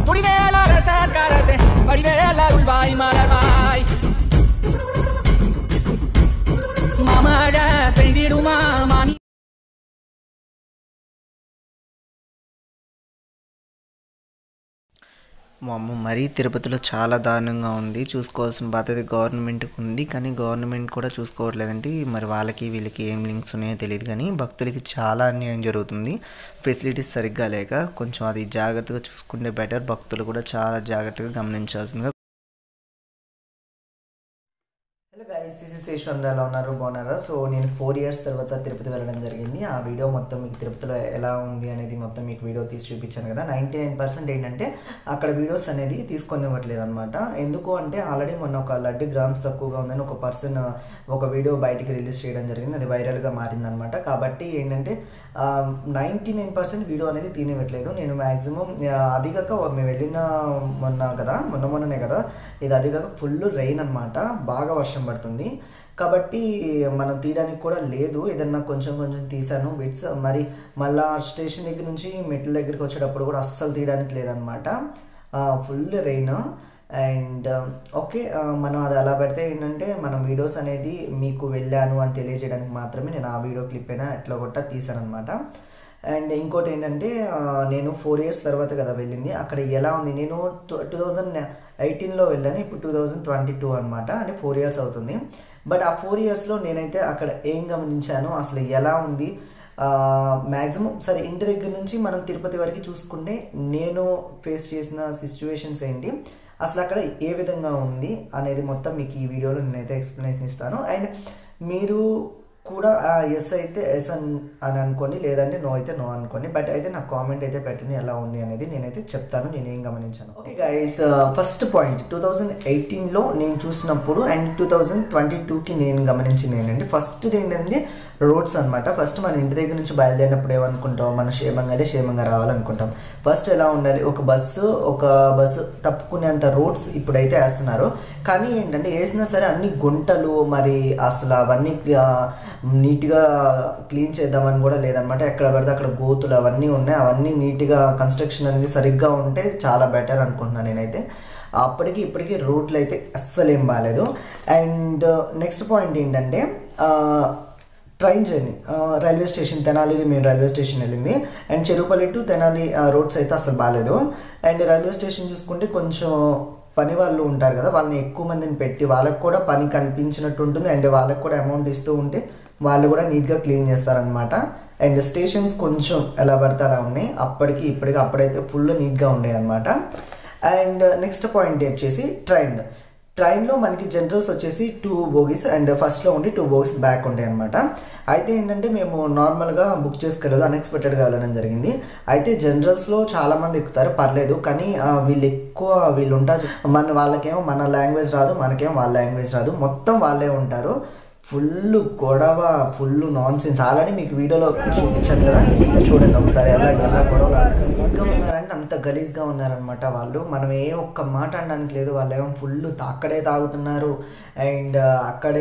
முடிவேல ரசர் கரசே வடிவேல உள்வாய் மலர்வாய் மாமழ பெய்திடுமா மாமி మా అమ్మ మరీ తిరుపతిలో చాలా దారుణంగా ఉంది చూసుకోవాల్సిన బాధ్యత గవర్నమెంట్కి ఉంది కానీ గవర్నమెంట్ కూడా చూసుకోవట్లేదండి మరి వాళ్ళకి వీళ్ళకి ఏం లింక్స్ ఉన్నాయో తెలియదు కానీ భక్తులకి చాలా అన్యాయం జరుగుతుంది ఫెసిలిటీస్ సరిగ్గా లేక కొంచెం అది జాగ్రత్తగా చూసుకుంటే బెటర్ భక్తులు కూడా చాలా జాగ్రత్తగా గమనించాల్సిందిగా hello guys this is Sesh ఎలా ఉన్నారు బాగున్నారా సో నేను ఫోర్ ఇయర్స్ తర్వాత తిరుపతి వెళ్ళడం జరిగింది ఆ వీడియో మొత్తం మీకు తిరుపతిలో ఎలా ఉంది అనేది మొత్తం మీకు వీడియో తీసి చూపించాను కదా నైంటీ నైన్ పర్సెంట్ ఏంటంటే అక్కడ వీడియోస్ అనేది తీసుకొనివ్వట్లేదు అనమాట ఎందుకు అంటే ఆల్రెడీ మొన్న ఒక లడ్డు గ్రామ్స్ తక్కువగా ఉందని ఒక పర్సన్ ఒక వీడియో బయటికి రిలీజ్ చేయడం జరిగింది అది వైరల్గా మారిందనమాట కాబట్టి ఏంటంటే నైంటీ నైన్ పర్సెంట్ వీడియో అనేది తీనివ్వట్లేదు నేను మ్యాక్సిమం అది కాక మేము వెళ్ళిన మొన్న కదా మొన్న మొన్ననే కదా ఇది అది కాక ఫుల్ రెయిన్ అనమాట బాగా వర్షం పడుతుంది కాబట్టి మనం తీయడానికి కూడా లేదు ఏదన్నా కొంచెం కొంచెం తీసాను బిట్స్ మరి మళ్ళా స్టేషన్ దగ్గర నుంచి మెట్ల దగ్గరికి వచ్చేటప్పుడు కూడా అస్సలు తీయడానికి లేదనమాట ఫుల్ రెయిన్ అండ్ ఓకే మనం అది అలా పెడితే ఏంటంటే మనం వీడియోస్ అనేది మీకు వెళ్ళాను అని తెలియజేయడానికి మాత్రమే నేను ఆ వీడియో క్లిప్ అయినా ఎట్లా కొట్టా తీసాను అనమాట అండ్ ఇంకోటి ఏంటంటే ఆ, నేను ఫోర్ ఇయర్స్ తర్వాత కదా వెళ్ళింది అక్కడ ఎలా ఉంది నేను టూ టౌజండ్ ఎయిటీన్లో వెళ్ళాను ఇప్పుడు టూ థౌజండ్ ట్వంటీ టూ అనమాట అంటే ఫోర్ ఇయర్స్ అవుతుంది బట్ ఆ ఫోర్ ఇయర్స్లో నేనైతే అక్కడ ఏం గమనించాను అసలు ఎలా ఉంది మ్యాక్సిమం సరే ఇంటి దగ్గర నుంచి మనం తిరుపతి వరకు చూసుకుంటే నేను ఫేస్ చేసిన సిచ్యువేషన్స్ ఏంటి అసలు అక్కడ ఏ విధంగా ఉంది అనేది మొత్తం మీకు ఈ వీడియోలో నేనైతే ఎక్స్ప్లెనేషన్ ఇస్తాను అండ్ మీరు కూడా ఎస్ అయితే ఎస్ అని అని అనుకోండి లేదంటే నో అయితే నో అనుకోండి బట్ అయితే నాకు కామెంట్ అయితే పెట్టండి ఎలా ఉంది అనేది నేనైతే చెప్తాను నేను ఏం గమనించాను okay guys first point two thousand ఎయిటీన్లో నేను చూసినప్పుడు అండ్ టూ థౌజండ్ ట్వంటీ టూకి నేను గమనించింది ఏంటంటే ఫస్ట్ ఏంటంటే రోడ్స్ అనమాట ఫస్ట్ మన ఇంటి దగ్గర నుంచి బయలుదేరినప్పుడు ఏమనుకుంటాం మనం క్షేమంగానే క్షేమంగా రావాలనుకుంటాం ఫస్ట్ ఎలా ఉండాలి ఒక బస్సు ఒక బస్సు తప్పుకునేంత రోడ్స్ ఇప్పుడైతే వేస్తున్నారు కానీ ఏంటంటే వేసినా సరే అన్ని గుంటలు మరి అసలు అవన్నీ ఆ, నీట్గా క్లీన్ చేద్దామని కూడా లేదనమాట ఎక్కడ పడితే అక్కడ గోతులు అవన్నీ ఉన్నాయి అవన్నీ నీట్గా కన్స్ట్రక్షన్ అనేది సరిగ్గా ఉంటే చాలా బెటర్ అనుకుంటున్నాను నేనైతే అప్పటికి ఇప్పటికి రోడ్లు అయితే అస్సలు ఏం బాగాలేదు అండ్ నెక్స్ట్ పాయింట్ ఏంటంటే ఆ, ట్రైన్ జర్నీ ఆ, రైల్వే స్టేషన్ తెనాలి మేము రైల్వే స్టేషన్ వెళ్ళింది అండ్ చెరుపల్లి టు తెనాలి ఆ, రోడ్స్ అయితే అసలు బాగాలేదు అండ్ రైల్వే స్టేషన్ చూసుకుంటే కొంచెం పని వాళ్ళు ఉంటారు కదా వాళ్ళని ఎక్కువ మందిని పెట్టి వాళ్ళకి కూడా పని కనిపించినట్టు ఉంటుంది అండ్ వాళ్ళకి కూడా అమౌంట్ ఇస్తూ ఉంటే వాళ్ళు కూడా నీట్గా క్లీన్ చేస్తారనమాట అండ్ స్టేషన్స్ కొంచెం ఎలా పడితే అలా ఉన్నాయి అప్పటికి ఇప్పటికి అప్పుడైతే ఫుల్ నీట్గా ఉండే అనమాట అండ్ నెక్స్ట్ పాయింట్ వచ్చేసి ట్రైన్ ట్రైన్లో మనకి జనరల్స్ వచ్చేసి టూ బోగీస్ అండ్ ఫస్ట్లో ఉండి టూ బోగీస్ బ్యాక్ ఉంటాయి అనమాట అయితే ఏంటంటే మేము నార్మల్గా బుక్ చేసుకోలేదు అన్ఎక్స్పెక్టెడ్గా వెళ్ళడం జరిగింది అయితే జనరల్స్లో చాలా మంది ఎక్కుతారు పర్లేదు కానీ ఆ, వీళ్ళు ఎక్కువ వీళ్ళు ఉంటారు మన వాళ్ళకేమో మన లాంగ్వేజ్ రాదు మనకేమో వాళ్ళ లాంగ్వేజ్ రాదు మొత్తం వాళ్ళే ఉంటారు ఫుల్ గొడవ ఫుల్ నాన్ సెన్స్ ఆల్రెడీ మీకు వీడియోలో చూపించాను కదా చూడండి ఒకసారి ఎలా ఎలా గొడవ గలీజ్గా ఉన్నారంటే అంత గలీజ్గా ఉన్నారనమాట వాళ్ళు మనం ఏ ఒక్క మాట అనడానికి లేదు వాళ్ళు ఏమో ఫుల్ అక్కడే తాగుతున్నారు అండ్ అక్కడే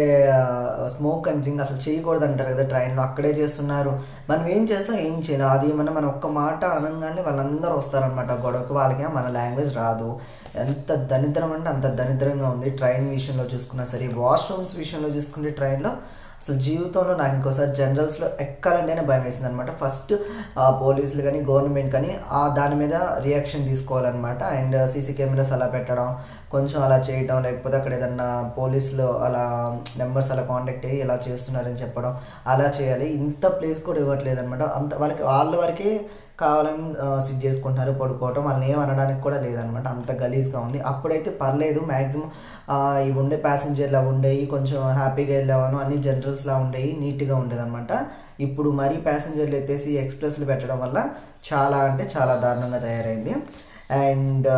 స్మోక్ అండ్ డ్రింక్ అసలు చేయకూడదు అంటారు కదా ట్రైన్లో అక్కడే చేస్తున్నారు మనం ఏం చేస్తాం ఏం చేయాలి అది మనం మన ఒక్క మాట అనగానే వాళ్ళందరూ వస్తారనమాట గొడవకి వాళ్ళకేమో మన లాంగ్వేజ్ రాదు ఎంత దరిద్రం అంటే అంత దరిద్రంగా ఉంది ట్రైన్ విషయంలో చూసుకున్నా సరే వాష్రూమ్స్ విషయంలో చూసుకుంటే ట్రైన్లో అసలు జీవితంలో నాకు ఇంకోసారి జనరల్స్లో ఎక్కాలంటేనే భయం వేసింది అనమాట ఫస్ట్ పోలీసులు కానీ గవర్నమెంట్ కానీ ఆ దాని మీద రియాక్షన్ తీసుకోవాలన్నమాట అండ్ సీసీ కెమెరాస్ అలా పెట్టడం కొంచెం అలా చేయడం లేకపోతే అక్కడ ఏదన్నా పోలీసులు అలా నెంబర్స్ అలా కాంటాక్ట్ అయ్యి ఇలా చేస్తున్నారని చెప్పడం అలా చేయాలి ఇంత ప్లేస్ కూడా ఇవ్వట్లేదు అనమాట అంత వాళ్ళకి వాళ్ళ వరకే కావాలని సిట్ చేసుకుంటున్నారు పడుకోవటం వాళ్ళని ఏం అనడానికి కూడా లేదనమాట అంత గలీజ్గా ఉంది అప్పుడైతే పర్లేదు మ్యాక్సిమం ఇవి ఉండే ప్యాసింజర్లు అవి ఉండేవి కొంచెం హ్యాపీగా వెళ్ళేవాను అన్ని జనరల్స్లా ఉండేవి నీట్గా ఉండేదన్నమాట ఇప్పుడు మరీ ప్యాసింజర్లు ఎత్తేసి ఎక్స్ప్రెస్లు పెట్టడం వల్ల చాలా అంటే చాలా దారుణంగా తయారైంది అండ్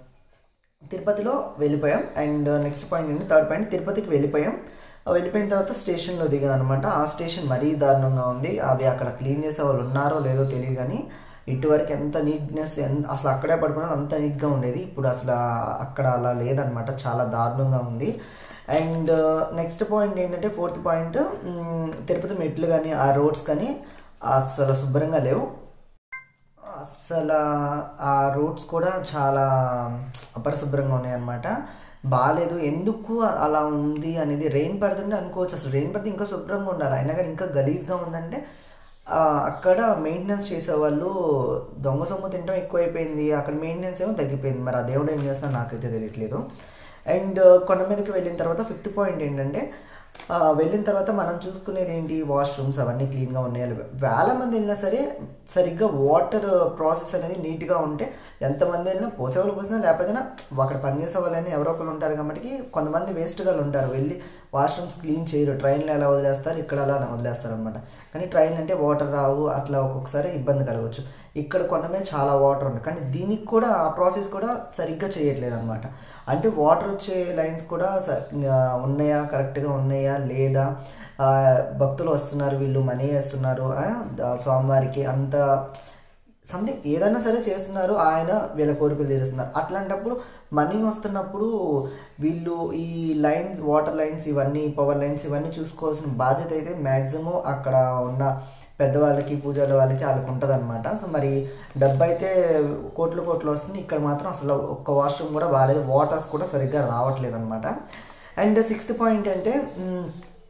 తిరుపతిలో వెళ్ళిపోయాం అండ్ నెక్స్ట్ పాయింట్ ఏంటి థర్డ్ పాయింట్ తిరుపతికి వెళ్ళిపోయాం ఆ వెళ్ళిపోయిన తర్వాత స్టేషన్లో దిగాం అనమాట ఆ స్టేషన్ మరీ దారుణంగా ఉంది అవి అక్కడ క్లీన్ చేసే వాళ్ళు ఉన్నారో లేదో తెలియదు కానీ ఇటువరకు ఎంత నీట్నెస్ ఎంత అసలు అక్కడే పడుకున్నాను అంత నీట్గా ఉండేది ఇప్పుడు అసలు ఆ- అక్కడ అలా లేదనమాట చాలా దారుణంగా ఉంది అండ్ నెక్స్ట్ పాయింట్ ఏంటంటే ఫోర్త్ పాయింట్ తిరుపతి మెట్లు కానీ ఆ రోడ్స్ కానీ అసలు శుభ్రంగా లేవు అసలు ఆ రూట్స్ కూడా చాలా అపరిశుభ్రంగా ఉన్నాయన్నమాట బాగాలేదు ఎందుకు అలా ఉంది అనేది రెయిన్ పడుతుంటే అనుకోవచ్చు అసలు రెయిన్ పడితే ఇంకా శుభ్రంగా ఉండాలి అయినా కానీ ఇంకా గలీజ్గా ఉందంటే ఆ, అక్కడ మెయింటెనెన్స్ చేసేవాళ్ళు దొంగ సొమ్ము తినడం ఎక్కువైపోయింది అక్కడ మెయింటెనెన్స్ ఏమో తగ్గిపోయింది మరి ఆ దేవుడు ఏం చేస్తున్నా నాకైతే తెలియట్లేదు అండ్ కొండ మీదకి వెళ్ళిన తర్వాత ఫిఫ్త్ పాయింట్ ఏంటంటే ఆ, వెళ్ళిన తర్వాత మనం చూసుకునేది ఏంటి వాష్రూమ్స్ అవన్నీ క్లీన్గా ఉన్నాయి వేల మంది వెళ్ళినా సరే సరిగ్గా వాటర్ ప్రాసెస్ అనేది నీట్గా ఉంటే ఎంతమంది వెళ్ళినా పోసేవాళ్ళు పోసినా లేకపోతే అక్కడ పనిచేసే వాళ్ళని ఎవరో ఒకరు ఉంటారు కాబట్టి కొంతమంది వేస్ట్గా ఉంటారు వెళ్ళి వాష్రూమ్స్ క్లీన్ చేయరు ట్రైన్లో ఎలా వదిలేస్తారు ఇక్కడ అలా వదిలేస్తారు అనమాట కానీ ట్రైన్ అంటే వాటర్ రావు అట్లా ఒక్కొక్కసారి ఇబ్బంది కలగవచ్చు ఇక్కడ కొండ మీద చాలా వాటర్ ఉంది కానీ దీనికి కూడా ఆ ప్రాసెస్ కూడా సరిగ్గా చేయట్లేదు అనమాట అంటే వాటర్ వచ్చే లైన్స్ కూడా స- ఆ, ఉన్నాయా కరెక్ట్గా ఉన్నాయా లేదా ఆ, భక్తులు వస్తున్నారు వీళ్ళు మనీ వేస్తున్నారు ఆ, ద- స్వామివారికి అంత సంథింగ్ ఏదైనా సరే చేస్తున్నారు ఆయన వీళ్ళ కోరికలు తీరుస్తున్నారు అట్లాంటప్పుడు మనీ వస్తున్నప్పుడు వీళ్ళు ఈ లైన్స్ వాటర్ లైన్స్ ఇవన్నీ పవర్ లైన్స్ ఇవన్నీ చూసుకోవాల్సిన బాధ్యత అయితే మ్యాక్సిమం అక్కడ ఉన్న పెద్దవాళ్ళకి పూజారి వాళ్ళకి వాళ్ళకి ఉంటుంది అనమాట సో మరి డబ్బు అయితే కోట్లు కోట్లు వస్తుంది ఇక్కడ మాత్రం అసలు ఒక్క వాష్రూమ్ కూడా బాగాలేదు వాటర్స్ కూడా సరిగ్గా రావట్లేదు అనమాట అండ్ సిక్స్త్ పాయింట్ అంటే మ్,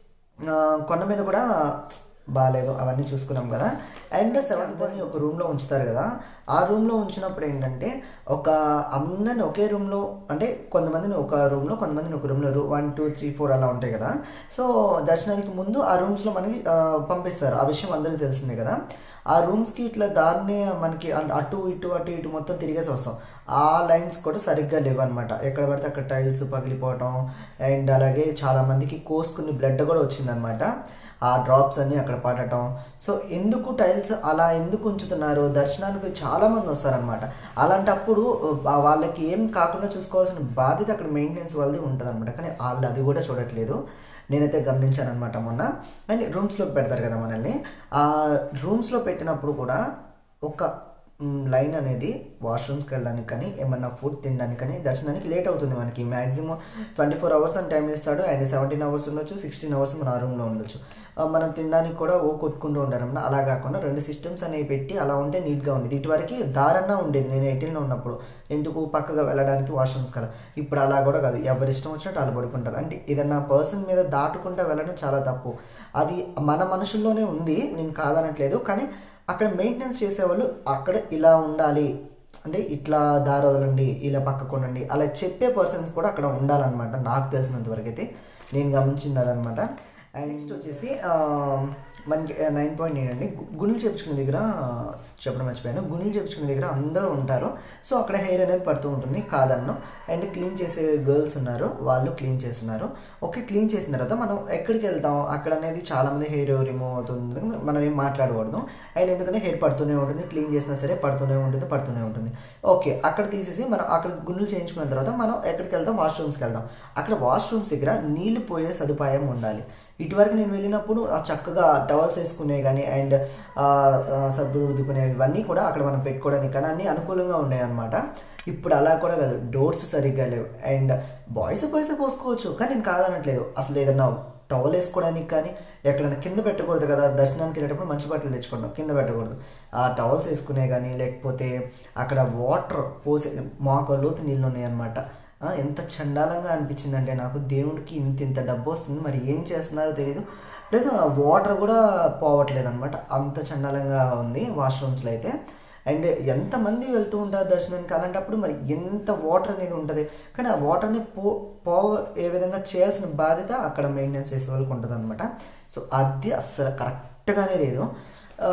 ఆ, కొండ మీద కూడా బాగాలేదు అవన్నీ చూసుకున్నాం కదా అండ్ సెవెంత్ అని ఒక రూమ్లో ఉంచుతారు కదా ఆ రూమ్లో ఉంచినప్పుడు ఏంటంటే ఒక అందరిని ఒకే రూమ్లో అంటే కొంతమందిని ఒక రూమ్లో కొంతమందిని ఒక రూమ్లో వన్ టూ త్రీ ఫోర్ అలా ఉంటాయి కదా సో దర్శనానికి ముందు ఆ రూమ్స్లో మనకి ఆ, పంపిస్తారు ఆ విషయం అందరికీ తెలిసిందే కదా ఆ రూమ్స్కి ఇట్లా దాన్నే మనకి అన్- అటు ఇటు అటు ఇటు మొత్తం తిరిగేసి వస్తాం ఆ లైన్స్ కూడా సరిగ్గా లేవు అనమాట ఎక్కడ పడితే అక్కడ టైల్స్ పగిలిపోవటం అండ్ అలాగే చాలా మందికి కోసుకుని బ్లడ్ కూడా వచ్చిందనమాట ఆ డ్రాప్స్ అన్ని అక్కడ పడటం సో ఎందుకు టైల్స్ అలా ఎందుకు ఉంచుతున్నారు దర్శనానికి చాలా మంది వస్తారనమాట అలాంటప్పుడు ఆ వాళ్ళకి ఏం కాకుండా చూసుకోవాల్సిన బాధ్యత అక్కడ మెయింటెనెన్స్ వాళ్ళది ఉంటుంది అనమాట కానీ వాళ్ళు అది కూడా చూడట్లేదు నేనైతే గమనించాను అనమాట మొన్న అండ్ రూమ్స్లోకి పెడతారు కదా మనల్ని ఆ రూమ్స్లో పెట్టినప్పుడు కూడా ఒక లైన్ అనేది వాష్రూమ్స్కి వెళ్ళడానికి కానీ ఏమన్నా ఫుడ్ తినడానికి కానీ దర్శనానికి లేట్ అవుతుంది మనకి మ్యాక్సిమం ట్వంటీ ఫోర్ అవర్స్ అని టైం ఇస్తాడు అండ్ సెవెంటీన్ అవర్స్ ఉండొచ్చు సిక్స్టీన్ అవర్స్ మన ఆ రూమ్లో ఉండొచ్చు ఆ, మనం తినడానికి కూడా ఓ కొట్టుకుంటూ ఉంటారు అలా కాకుండా రెండు సిస్టమ్స్ అనేవి పెట్టి అలా ఉంటే నీట్గా ఉండేది ఇటువరకు దారన్నా ఉండేది నేను ఎయిటీన్లో ఉన్నప్పుడు ఎందుకు పక్కగా వెళ్ళడానికి వాష్రూమ్స్ కదా ఇప్పుడు అలా కూడా కాదు ఎవరి ఇష్టం వచ్చినట్టు వాళ్ళు పడుకుంటారు అంటే ఏదన్నా పర్సన్ మీద దాటుకుంటా వెళ్ళడం చాలా తప్పు అది మన మనుషుల్లోనే ఉంది నేను కాదనట్లేదు కానీ అక్కడ మెయింటెనెన్స్ చేసేవాళ్ళు అక్కడ ఇలా ఉండాలి అంటే ఇట్లా దారి వదలండి ఇలా పక్కకు ఉండండి అలా చెప్పే పర్సన్స్ కూడా అక్కడ ఉండాలన్నమాట నాకు తెలిసినంత వరకు అయితే నేను గమనించింది అదనమాట అండ్ నెక్స్ట్ వచ్చేసి ఆ, మనకి నైన్ పాయింట్ ఎయిట్ అండి గు- గుండెలు చేపించుకునే దగ్గర చెప్పడం మర్చిపోయాను గుండెలు చేపించుకునే దగ్గర అందరూ ఉంటారు సో అక్కడ హెయిర్ అనేది పడుతూ ఉంటుంది కాదన్ను అండ్ క్లీన్ చేసే గర్ల్స్ ఉన్నారు వాళ్ళు క్లీన్ చేస్తున్నారు ఓకే క్లీన్ చేసిన తర్వాత మనం ఎక్కడికి వెళ్తాం అక్కడ అనేది చాలా మంది హెయిర్ రిమూవ్ అవుతుంది మనం ఏం మాట్లాడకూడదు అండ్ ఎందుకంటే హెయిర్ పడుతూనే ఉంటుంది క్లీన్ చేసినా సరే పడుతూనే ఉంటుంది పడుతూనే ఉంటుంది ఓకే అక్కడ తీసేసి మనం అక్కడ గుండెలు చేయించుకున్న తర్వాత మనం ఎక్కడికి వెళ్తాం వాష్రూమ్స్కి వెళ్దాం అక్కడ వాష్రూమ్స్ దగ్గర నీళ్లు పోయే సదుపాయం ఉండాలి ఇటువరకు నేను వెళ్ళినప్పుడు ఆ చక్కగా టవల్స్ వేసుకునే కానీ అండ్ సబ్బులు రుద్దుకునేవి ఇవన్నీ కూడా అక్కడ మనం పెట్టుకోవడానికి కానీ అన్నీ అనుకూలంగా ఉన్నాయి అనమాట ఇప్పుడు అలా కూడా కాదు డోర్స్ సరిగ్గా లేవు అండ్ బాయ్స్ బాయ్స్ పోసుకోవచ్చు కానీ నేను కాదనట్లేదు అసలు ఏదన్నా టవల్ వేసుకోవడానికి కానీ ఎక్కడైనా కింద పెట్టకూడదు కదా దర్శనానికి వెళ్ళేటప్పుడు మంచి బట్టలు తెచ్చుకుంటాం కింద పెట్టకూడదు ఆ టవల్స్ వేసుకునే కానీ లేకపోతే అక్కడ వాటర్ పోసే మాకు లోతు నీళ్ళు ఉన్నాయన్నమాట ఆ, ఎంత చండాలంగా అనిపించిందంటే నాకు దేవుడికి ఇంత ఇంత డబ్బు వస్తుంది మరి ఏం చేస్తున్నారో తెలియదు ప్లస్ వాటర్ కూడా పోవట్లేదు అనమాట అంత చండాలంగా ఉంది వాష్రూమ్స్లో అయితే అండ్ ఎంతమంది వెళ్తూ ఉంటారు దర్శనానికి అలాంటప్పుడు మరి ఎంత వాటర్ అనేది ఉంటుంది కానీ ఆ వాటర్ని పో పో ఏ విధంగా చేయాల్సిన బాధ్యత అక్కడ మెయింటెనెన్స్ చేసే వాళ్ళకి ఉంటుంది అనమాట సో అది అస్సలు కరెక్ట్గానే లేదు ఆ,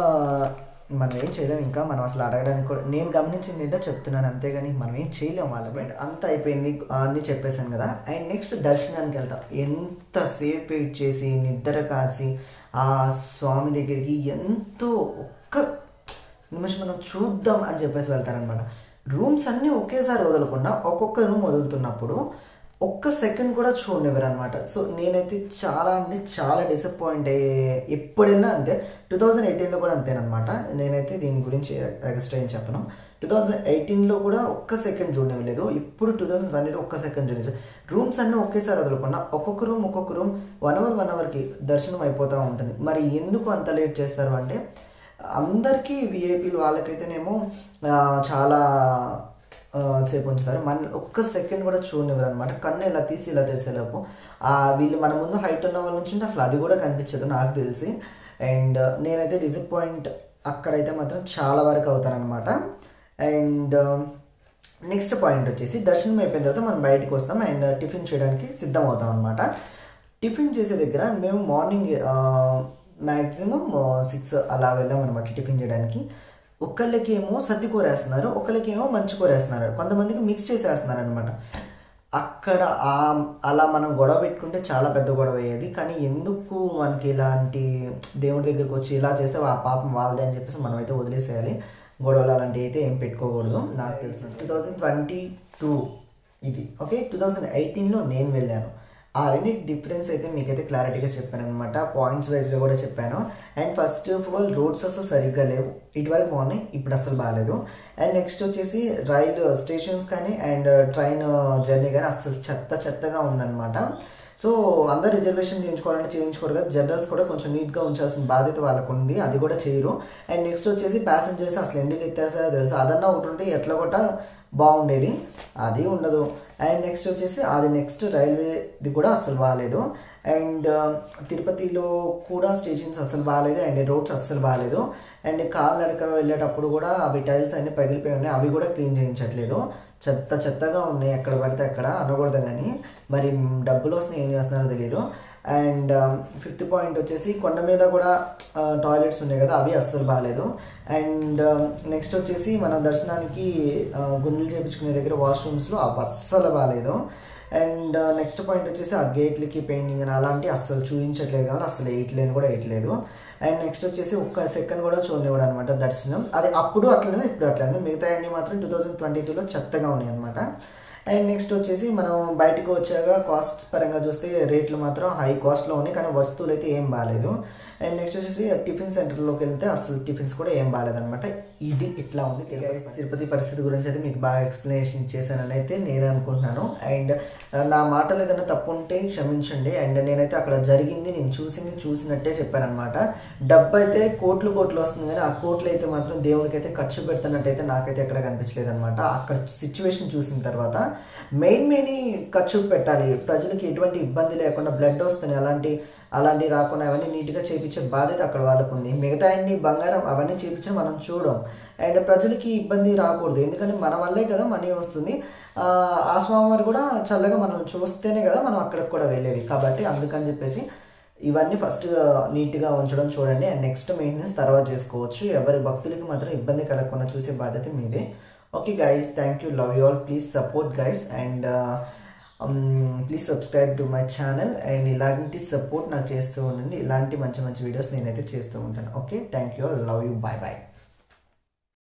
మనం ఏం చేయలేం ఇంకా మనం అసలు అడగడానికి కూడా నేను గమనించింది ఏంటో చెప్తున్నాను అంతేగాని మనం ఏం చేయలేం వాళ్ళమే అంత అయిపోయింది అన్నీ చెప్పేశాను కదా అండ్ నెక్స్ట్ దర్శనానికి వెళ్తాం ఎంతసేపు వెయిట్ చేసి నిద్ర కాసి ఆ స్వామి దగ్గరికి ఎంతో ఒక్క నిమిషం మనం చూద్దాం అని చెప్పేసి వెళ్తారనమాట రూమ్స్ అన్నీ ఒకేసారి వదలకుండా ఒక్కొక్క రూమ్ వదులుతున్నప్పుడు ఒక్క సెకండ్ కూడా చూడనివ్వరు అనమాట సో నేనైతే చాలా అంటే చాలా డిసప్పాయింట్ అయ్యే ఎప్పుడు వెళ్ళినా అంతే టూ థౌజండ్ ఎయిటీన్లో కూడా అంతేనమాట నేనైతే దీని గురించి ఎక్స్ట్రా ఏం చెప్పను టూ థౌజండ్ ఎయిటీన్లో కూడా ఒక్క సెకండ్ చూడనివ్వలేదు ఇప్పుడు టూ థౌజండ్ ట్వంటీలో ఒక్క సెకండ్ చూడలేదు రూమ్స్ అన్నీ ఒకేసారి వదలకుండా ఒక్కొక్క రూమ్ ఒక్కొక్క రూమ్ వన్ అవర్ వన్ అవర్కి దర్శనం అయిపోతూ ఉంటుంది మరి ఎందుకు అంత లేట్ చేస్తారు అంటే అందరికీ విఐపీలు వాళ్ళకైతేనేమో ఆ, చాలా ఆ, సేపు ఉంచుతారు మన ఒక్క సెకండ్ కూడా చూడనివ్వరు అనమాట కన్ను ఇలా తీసి ఇలా తెరిసేలోపు ఆ వీళ్ళు మన ముందు హైట్ ఉన్న వాళ్ళ నుంచి ఉంటే అసలు అది కూడా కనిపించదు నాకు తెలిసి అండ్ నేనైతే డిసప్పాయింట్ అక్కడైతే మాత్రం చాలా వరకు అవుతానన్నమాట అండ్ నెక్స్ట్ పాయింట్ వచ్చేసి దర్శనం అయిపోయిన తర్వాత మనం బయటకు వస్తాం అండ్ టిఫిన్ చేయడానికి సిద్ధం అవుతాం అనమాట టిఫిన్ చేసే దగ్గర మేము మార్నింగ్ మ్యాక్సిమం సిక్స్ అలా వెళ్ళాం అనమాట టిఫిన్ చేయడానికి ఒకళ్ళకి ఏమో సద్ది కూర వేస్తున్నారు ఒకళ్ళకి ఏమో మంచి కూర వేస్తున్నారు కొంతమందికి మిక్స్ చేసేస్తున్నారు అనమాట అక్కడ ఆ అలా మనం గొడవ పెట్టుకుంటే చాలా పెద్ద గొడవ అయ్యేది కానీ ఎందుకు మనకి ఇలాంటి దేవుడి దగ్గరికి వచ్చి ఇలా చేస్తే ఆ పాపం వాళ్ళదే అని చెప్పేసి మనం అయితే వదిలేసేయాలి గొడవలు అలాంటివి అయితే ఏం పెట్టుకోకూడదు నాకు తెలిసిన టూ థౌజండ్ ట్వంటీ టూ ఇది ఓకే టూ థౌజండ్ ఎయిటీన్లో నేను వెళ్ళాను ఆ రెండింటి డిఫరెన్స్ అయితే మీకైతే క్లారిటీగా చెప్పాను అనమాట పాయింట్స్ వైజ్గా కూడా చెప్పాను and first of all roads అసలు సరిగ్గా లేవు ఇటువరకు బాగున్నాయి ఇప్పుడు అసలు బాగాలేదు అండ్ నెక్స్ట్ వచ్చేసి రైలు స్టేషన్స్ కానీ అండ్ ట్రైన్ జర్నీ కానీ అసలు చెత్త చెత్తగా ఉందన్నమాట సో అందరు రిజర్వేషన్ చేయించుకోవాలంటే చేయించుకోరు కదా జనరల్స్ కూడా కొంచెం నీట్గా ఉంచాల్సిన బాధ్యత వాళ్ళకు ఉంది అది కూడా చేయరు అండ్ నెక్స్ట్ వచ్చేసి ప్యాసింజర్స్ అసలు ఎందుకు ఎత్తేస్తారో తెలుసు అదన్నా ఒకటి ఉంటే ఎట్లా కూడా బాగుండేది అది ఉండదు అండ్ నెక్స్ట్ వచ్చేసి అది నెక్స్ట్ రైల్వేది కూడా అసలు బాగాలేదు అండ్ తిరుపతిలో కూడా స్టేషన్స్ అసలు బాగాలేదు అండ్ రోడ్స్ అస్సలు బాగాలేదు అండ్ కాలు నడక వెళ్ళేటప్పుడు కూడా అవి టైల్స్ అన్ని పగిలిపోయి ఉన్నాయి అవి కూడా క్లీన్ చేయించట్లేదు చెత్త చెత్తగా ఉన్నాయి ఎక్కడ పడితే అక్కడ అనకూడదు కానీ మరి డబ్బులు వస్తున్నాయి ఏం చేస్తున్నారో తెలియదు అండ్ ఫిఫ్త్ పాయింట్ వచ్చేసి కొండ మీద కూడా టాయిలెట్స్ ఉన్నాయి కదా అవి అస్సలు బాగాలేదు అండ్ నెక్స్ట్ వచ్చేసి మనం దర్శనానికి ఆ, గుండెలు చేయించుకునే దగ్గర వాష్రూమ్స్లో అవి అస్సలు బాగాలేదు అండ్ నెక్స్ట్ పాయింట్ వచ్చేసి ఆ గేట్లకి పెయింటింగ్ అని అలాంటి అస్సలు చూపించట్లేదు కానీ అసలు వేయట్లేదు కూడా వేయట్లేదు అండ్ నెక్స్ట్ వచ్చేసి ఒక్క సెకండ్ కూడా చూడనివ్వడం అనమాట దర్శనం అది అప్పుడు అట్లేదు ఇప్పుడు అట్లేదు మిగతా అన్ని మాత్రం టూ థౌజండ్ ట్వంటీ టూలో చెత్తగా ఉన్నాయి అనమాట అండ్ నెక్స్ట్ వచ్చేసి మనం బయటకు వచ్చాక కాస్ట్ పరంగా చూస్తే రేట్లు మాత్రం హై కాస్ట్లో ఉన్నాయి కానీ వస్తువులు అయితే ఏం బాగాలేదు అండ్ నెక్స్ట్ వచ్చేసి టిఫిన్ సెంటర్లోకి వెళ్తే అసలు టిఫిన్స్ కూడా ఏం బాగాలేదన్నమాట ఇది ఇట్లా ఉంది తిరుపతి తిరుపతి పరిస్థితి గురించి అయితే మీకు బాగా ఎక్స్ప్లెనేషన్ చేశానని అయితే నేను అనుకుంటున్నాను అండ్ నా మాటలు ఏదైనా తప్పు ఉంటే క్షమించండి అండ్ నేనైతే అక్కడ జరిగింది నేను చూసింది చూసినట్టే చెప్పానమాట డబ్బు అయితే కోట్లు కోట్లు వస్తుంది కానీ ఆ కోట్లు అయితే మాత్రం దేవుడికి అయితే ఖర్చు పెడుతున్నట్టయితే నాకైతే ఎక్కడ కనిపించలేదు అనమాట అక్కడ సిచ్యువేషన్ చూసిన తర్వాత మెయిన్ మెయిన్ ఖర్చు పెట్టాలి ప్రజలకి ఎటువంటి ఇబ్బంది లేకుండా బ్లడ్ వస్తున్నాయి అలాంటి అలాంటివి రాకుండా అవన్నీ నీట్గా చేయించే బాధ్యత అక్కడ వాళ్ళకు ఉంది మిగతా అన్ని బంగారం అవన్నీ చేయించడం మనం చూడం అండ్ ప్రజలకి ఇబ్బంది రాకూడదు ఎందుకంటే మన వల్లే కదా మనీ వస్తుంది ఆ, ఆ స్వామివారు కూడా చల్లగా మనం చూస్తేనే కదా మనం అక్కడికి కూడా వెళ్ళేది కాబట్టి అందుకని చెప్పేసి ఇవన్నీ ఫస్ట్ నీట్గా ఉంచడం చూడండి అండ్ నెక్స్ట్ మెయింటెనెన్స్ తర్వాత చేసుకోవచ్చు ఎవరి భక్తులకి మాత్రం ఇబ్బంది కలగకుండా చూసే బాధ్యత మీదే okay guys thank you love you all please support guys and please subscribe to my channel and ఇలాంటి సపోర్ట్ నాకు చేస్తూ ఉండండి ఇలాంటి మంచి మంచి వీడియోస్ నేనైతే చేస్తూ ఉంటాను okay thank you love you bye bye